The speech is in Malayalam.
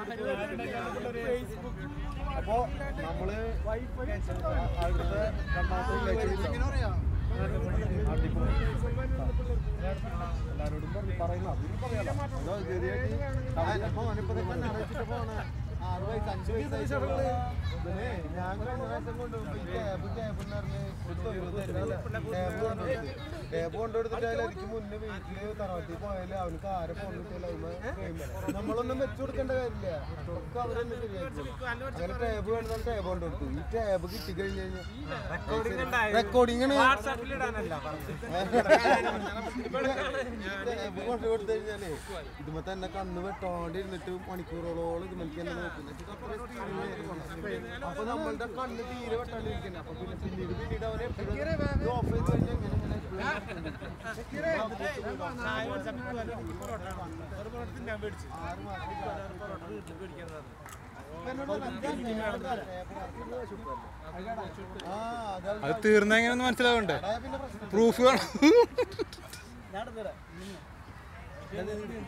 അപ്പോ നമ്മള് അടുത്ത രണ്ടാമത്തെ അടിപൊളി എല്ലാരോടും പറഞ്ഞു പറയുന്നു അതിന് പറയാലോ അതോ ശരിയായിട്ട് അപ്പൊ അവനിപ്പോ തന്നെ അറിയിച്ചിട്ട് പോണേ ആറ് വയസ്സ് അഞ്ച് വയസ്സായിട്ടുള്ള ഞാൻ കഴിഞ്ഞ പ്രാവശ്യം കൊണ്ടുപോയി ക്യാബ് ക്യാബ് എന്ന് പറഞ്ഞ് ക്യാബ് കൊണ്ടുകൊടുത്ത് ക്യാബ് കൊണ്ടുകൊടുത്തിട്ട് അതിലേക്ക് മുന്നേ വീട്ടില് തറവാട്ടിൽ പോയാല് അവനക്ക് ആരെ ഫോൺ കിട്ടിയാലും നമ്മളൊന്നും വെച്ചു കൊടുക്കേണ്ട കാര്യമില്ല ഒക്കെ അവരെന്നെ ശരിയാക്കി അങ്ങനെ ടാബ് വേണ്ടതാണ് ടാബ് കൊണ്ടുകൊടുത്തു ഈ ടാബ് കിട്ടി കഴിഞ്ഞ് കഴിഞ്ഞാൽ റെക്കോർഡിംഗ് കൊണ്ടു കൊടുത്തു കഴിഞ്ഞാലേ ഇതുമ്പോ തന്നെ കണ്ണ് വെട്ടോണ്ടിരുന്നിട്ട് മണിക്കൂറുകളോളം ഇതുമ്മക്ക് തന്നെ നോക്കുന്നത് അപ്പൊ നമ്മളുടെ കണ്ണ് തീരെ വെട്ടാണ്ടിരിക്കുന്നത് അപ്പൊ പിന്നെ പിന്നീട് പിന്നീട് അവനെ ഓഫ് ചെയ്ത് കഴിഞ്ഞാൽ ഇങ്ങനെ ഇങ്ങനെ ആറ് മാസം ആ അതാണ് അത് തീർന്ന എങ്ങനെയൊന്ന് മനസ്സിലാവണ്ടേ പിന്നെ പ്രശ്നം പ്രൂഫ് വേണം